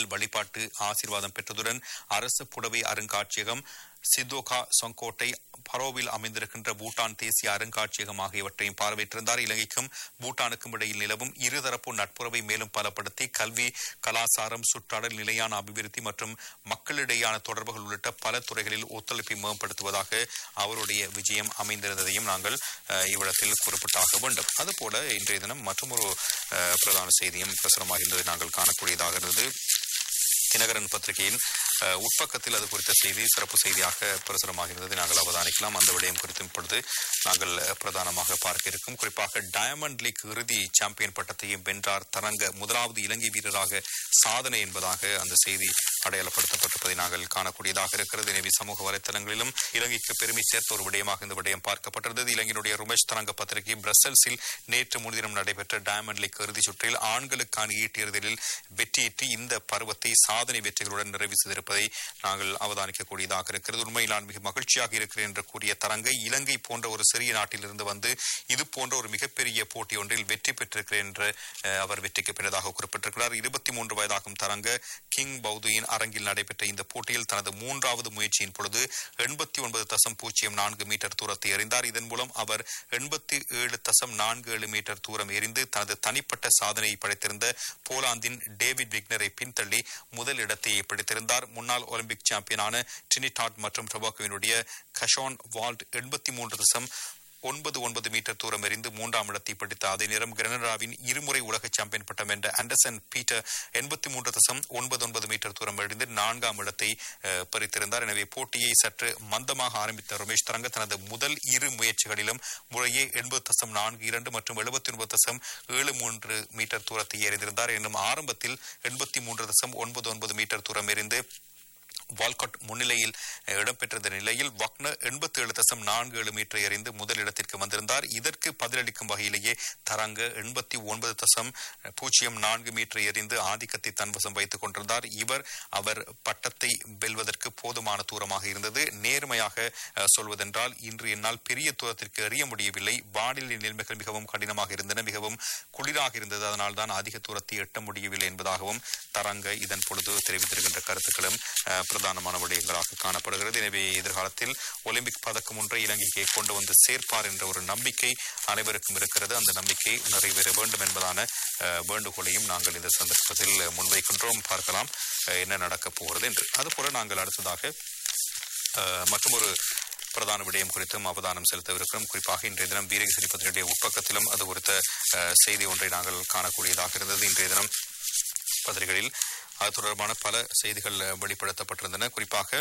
கோயில் வழிபாட்டு ஆசீர்வாதம் பெற்றதுடன் அரசு புடவை அருங்காட்சியகம் சித்தோகா சொங்கோட்டை பரோவில் அமைந்திருக்கின்ற பூட்டான் தேசிய அருங்காட்சியகம் ஆகியவற்றையும் பார்வையிட்டிருந்தார் இலங்கைக்கும் பூட்டானுக்கும் இடையில் நிலவும் இருதரப்பு நட்புறவை மேலும் பலப்படுத்தி கல்வி கலாசாரம் சுற்றாடல் நிலையான அபிவிருத்தி மற்றும் மக்களிடையான தொடர்புகள் உள்ளிட்ட பல துறைகளில் ஒத்துழைப்பை மேம்படுத்துவதாக அவருடைய விஜயம் அமைந்திருந்ததையும் நாங்கள் அஹ், இவ்விடத்தில் குறிப்பிட்டாக வேண்டும் அதுபோல இன்றைய தினம் மற்றொரு அஹ், பிரதான செய்தியும் பிரசுரமாகின்றது நாங்கள் காணக்கூடியதாக இருந்தது தினகரன் பத்திரிகையின் அஹ், உட்பக்கத்தில் அது குறித்த செய்தி சிறப்பு செய்தியாக பிரசுரமாகின்றது நாங்கள் அவதானிக்கலாம் அந்த விடயம் குறித்தும் இப்பொழுது நாங்கள் அஹ், பிரதானமாக பார்க்க இருக்கும் குறிப்பாக டயமண்ட் லீக் இறுதி சாம்பியன் பட்டத்தையும் வென்றார் தரங்க முதலாவது இலங்கை வீரராக சாதனை என்பதாக அந்த செய்தி அடையாளப்படுத்தப்பட்டிருப்பதை நாங்கள் காணக்கூடியதாக இருக்கிறது எனவே சமூக வலைத்தளங்களிலும் இலங்கைக்கு பெருமை சேர்த்த ஒரு விடயமாக இந்த விடயம் பார்க்கப்பட்டிருந்தது இலங்கையினுடைய ருமேஷ் தரங்க பத்திரிகை பிரசல்ஸில் நேற்று முன்தினம் நடைபெற்ற டயமண்ட் லீக் இறுதிச் சுற்றில் ஆண்களுக்கான ஈட்டியறுதலில் வெற்றியீட்டி இந்த பருவத்தை சாதனை வெற்றிகளுடன் நிறைவு செய்திருப்பதை நாங்கள் அவதானிக்கக்கூடியதாக இருக்கிறது உண்மையில் நான் மிக மகிழ்ச்சியாக இருக்கிறேன் என்று கூறிய தரங்கை இலங்கை போன்ற ஒரு சிறிய நாட்டிலிருந்து வந்து இது போன்ற ஒரு மிகப்பெரிய போட்டி ஒன்றில் வெற்றி பெற்றிருக்கிறேன் என்று அஹ், அவர் வெற்றிக்கு பின்னதாக குறிப்பிட்டிருக்கிறார் இருபத்தி மூன்று வயதாகும் தரங்க கிங் பௌதுயின் அரங்கில் நடைபெற்ற இந்த போட்டியில் தனது மூன்றாவது முயற்சியின் பொழுது எண்பத்தி ஒன்பது தசம் பூஜ்ஜியம் நான்கு மீட்டர் தூரத்தை எறிந்தார் இதன் மூலம் அவர் எண்பத்தி ஏழு தசம் நான்கு ஏழு மீட்டர் தூரம் எறிந்து தனது தனிப்பட்ட சாதனையை படைத்திருந்த போலாந்தின் டேவிட் விக்னரை பின்தள்ளி முதல் இடத்தை பிடித்திருந்தார் முன்னாள் ஒலிம்பிக் சாம்பியனான ட்ரினிடாட் மற்றும் டொபாக்கோவினுடைய கஷான் வால்ட் எண்பத்தி மூன்று தசம் ஒன்பது ஒன்பது மீட்டர் தூரம் எறிந்து மூன்றாம் இடத்தை பிடித்த அதே நேரம் கிரனடாவின் இருமுறை உலக சாம்பியன் பட்டம் வென்ற ஆண்டர்சன் பீட்டர் எண்பத்தி மூன்று தசம் ஒன்பது ஒன்பது மீட்டர் தூரம் எறிந்து நான்காம் இடத்தை அஹ், பறித்திருந்தார் எனவே போட்டியை சற்று மந்தமாக ஆரம்பித்த ரமேஷ் தரங்க தனது முதல் இரு முயற்சிகளிலும் முறையே எண்பது தசம் நான்கு இரண்டு மற்றும் எழுபத்தி ஒன்பது தசம் ஏழு மூன்று மீட்டர் தூரத்தை எறிந்திருந்தார் எனும் ஆரம்பத்தில் எண்பத்தி மூன்று தசம் ஒன்பது ஒன்பது மீட்டர் தூரம் எறிந்து வால்காட் முன்னிலையில் அஹ், இடம்பெற்றிருந்த நிலையில் வக்னர் எண்பத்தி ஏழு தசம் நான்கு ஏழு மீட்டர் எறிந்து முதல் இடத்திற்கு வந்திருந்தார் இதற்கு பதிலளிக்கும் வகையிலேயே தரங்க எண்பத்தி ஒன்பது தசம் அஹ், பூஜ்ஜியம் நான்கு மீட்டர் எறிந்து ஆதிக்கத்தை தன்வசம் வைத்துக் கொண்டிருந்தார் இவர் அவர் பட்டத்தை வெல்வதற்கு போதுமான தூரமாக இருந்தது நேர்மையாக அஹ், சொல்வதென்றால் இன்று என்னால் பெரிய தூரத்திற்கு எறிய முடியவில்லை வானிலை நிலைமைகள் மிகவும் கடினமாக இருந்தன மிகவும் குளிராக இருந்தது அதனால் தான் அதிக தூரத்தை எட்ட முடியவில்லை என்பதாகவும் தரங்க இதன் பொழுது தெரிவித்திருக்கின்ற கருத்துக்களும் அஹ், பிரதானமான விடயங்களாக காணப்படுகிறது எனவே எதிர்காலத்தில் ஒலிம்பிக் பதக்கம் ஒன்றை இலங்கைக்கு கொண்டு வந்து சேர்ப்பார் என்ற ஒரு நம்பிக்கை அனைவருக்கும் இருக்கிறது அந்த நம்பிக்கை நிறைவேற வேண்டும் என்பதான அஹ், வேண்டுகோளையும் நாங்கள் இந்த சந்தர்ப்பத்தில் முன்வைக்கின்றோம் பார்க்கலாம் அஹ், என்ன நடக்கப் போகிறது என்று அதுபோல நாங்கள் அடுத்ததாக அஹ், மற்றொரு பிரதான விடயம் குறித்தும் அவதானம் செலுத்தவிருக்கிறோம் குறிப்பாக இன்றைய தினம் வீரகேசரி பத்திரிகையுடைய உட்பக்கத்திலும் அது குறித்த அஹ், செய்தி ஒன்றை நாங்கள் காணக்கூடியதாக இருந்தது இன்றைய தினம் பத்திரிகைகளில் அது தொடர்பான பல செய்திகள் அஹ், வெளிப்படுத்தப்பட்டிருந்தன குறிப்பாக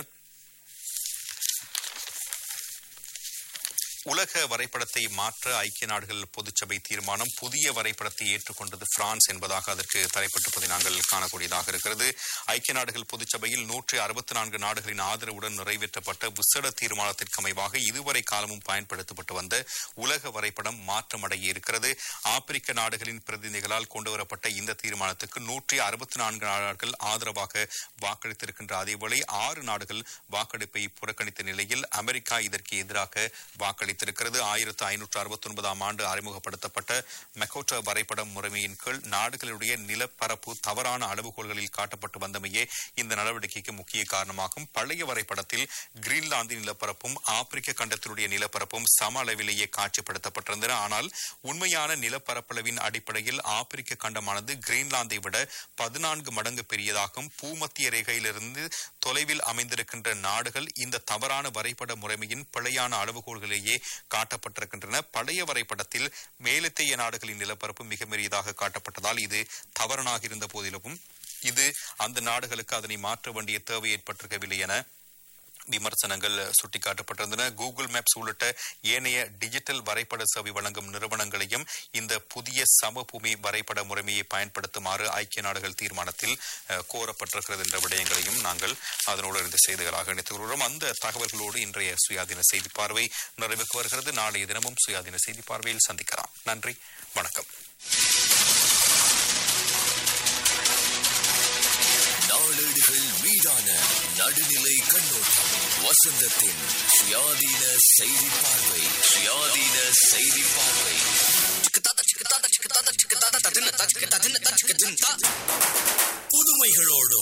உலக வரைபடத்தை மாற்ற ஐக்கிய நாடுகள் பொதுச்சபை தீர்மானம் புதிய வரைபடத்தை ஏற்றுக்கொண்டது பிரான்ஸ் என்பதாக அதற்கு தலைப்பட்டிருப்பதை நாங்கள் காணக்கூடியதாக இருக்கிறது ஐக்கிய நாடுகள் பொதுச்சபையில் நூற்றி அறுபத்தி நான்கு நாடுகளின் ஆதரவுடன் நிறைவேற்றப்பட்ட விசேட தீர்மானத்திற்கு அமைவாக இதுவரை காலமும் பயன்படுத்தப்பட்டு வந்த உலக வரைபடம் மாற்றமடைய இருக்கிறது ஆப்பிரிக்க நாடுகளின் பிரதிநிதிகளால் கொண்டுவரப்பட்ட இந்த தீர்மானத்துக்கு நூற்றி அறுபத்தி நான்கு நாடுகள் ஆதரவாக வாக்களித்திருக்கின்ற அதேவேளை ஆறு நாடுகள் வாக்கெடுப்பை புறக்கணித்த நிலையில் அமெரிக்கா இதற்கு எதிராக வாக்களித்திருக்கிறது ஆயிரத்து ஐநூற்று அறுபத்தி ஒன்பதாம் ஆண்டு அறிமுகப்படுத்தப்பட்ட மெக்கோட்டா வரைபடம் முறைமையின் கீழ் நாடுகளுடைய நிலப்பரப்பு தவறான அளவுகோல்களில் காட்டப்பட்டு வந்தமையே இந்த நடவடிக்கைக்கு முக்கிய காரணமாகும் பழைய வரைபடத்தில் கிரீன்லாந்தின் நிலப்பரப்பும் ஆப்பிரிக்க கண்டத்தினுடைய நிலப்பரப்பும் சம அளவிலேயே காட்சிப்படுத்தப்பட்டிருந்தன ஆனால் உண்மையான நிலப்பரப்பளவின் அடிப்படையில் ஆப்பிரிக்க கண்டமானது கிரீன்லாந்தை விட பதினான்கு மடங்கு பெரியதாகும் பூமத்திய ரேகையிலிருந்து தொலைவில் அமைந்திருக்கின்ற நாடுகள் இந்த தவறான வரைபட முறைமையின் பிழையான அளவுகோல்களிலேயே காட்டப்பட்டிருக்கின்றன பழைய வரைபடத்தில் மேலத்தைய நாடுகளின் நிலப்பரப்பு மிக பெரியதாக காட்டப்பட்டதால் இது தவறனாக இருந்த போதிலும் இது அந்த நாடுகளுக்கு அதனை மாற்ற வேண்டிய தேவை ஏற்பட்டிருக்கவில்லை என விமர்சனங்கள் சுட்டிக்காட்டப்பட்டிருந்தன கூகுள் மேப்ஸ் உள்ளிட்ட ஏனைய டிஜிட்டல் வரைபட சேவை வழங்கும் நிறுவனங்களையும் இந்த புதிய சமபூமி வரைபட முறைமையை பயன்படுத்துமாறு ஐக்கிய நாடுகள் தீர்மானத்தில் அஹ், கோரப்பட்டிருக்கிறது என்ற விடயங்களையும் நாங்கள் அதனோடு இருந்த செய்திகளாக இணைத்துக் கொள்கிறோம் அந்த தகவல்களோடு இன்றைய சுயாதீன செய்தி பார்வை நிறைவுக்கு வருகிறது நாளைய தினமும் சுயாதீன செய்தி பார்வையில் சந்திக்கலாம் நன்றி வணக்கம் நாளேடுகள் மீதான நடுநிலை கண்ணோட்டம் வசந்தத்தின் சுயாதீன செய்தி பார்வை சுயாதீன செய்தி பார்வை புதுமைகளோடும்